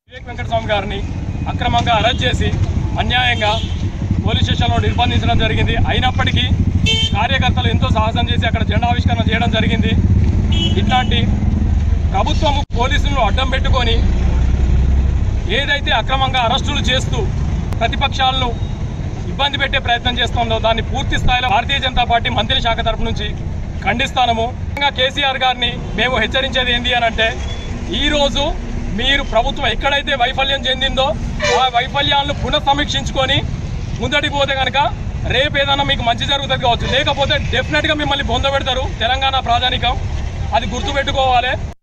వివేక్ వెంకటస్వామి గారిని అక్రమంగా అరెస్ట్ చేసి అన్యాయంగా పోలీస్ స్టేషన్లో నిర్బంధించడం జరిగింది అయినప్పటికీ కార్యకర్తలు ఎంతో సాహసం చేసి అక్కడ జెండా ఆవిష్కరణ చేయడం జరిగింది ఇట్లాంటి ప్రభుత్వం పోలీసులను అడ్డం పెట్టుకొని ఏదైతే అక్రమంగా అరెస్టులు చేస్తూ ప్రతిపక్షాలను ఇబ్బంది పెట్టే ప్రయత్నం చేస్తుందో దాన్ని పూర్తి స్థాయిలో భారతీయ జనతా పార్టీ మంత్రి శాఖ తరపు నుంచి ఖండిస్తాము ముఖ్యంగా కేసీఆర్ గారిని మేము హెచ్చరించేది ఏంటి అని అంటే ఈరోజు మీరు ప్రభుత్వం ఎక్కడైతే వైఫల్యం చెందిందో ఆ వైఫల్యాలను పునఃసమీక్షించుకొని ముందటికి పోతే కనుక రేపు ఏదైనా మీకు మంచి జరుగుతుంది కావచ్చు లేకపోతే డెఫినెట్గా మిమ్మల్ని బొందబెడతారు తెలంగాణ ప్రాధానికం అది గుర్తుపెట్టుకోవాలి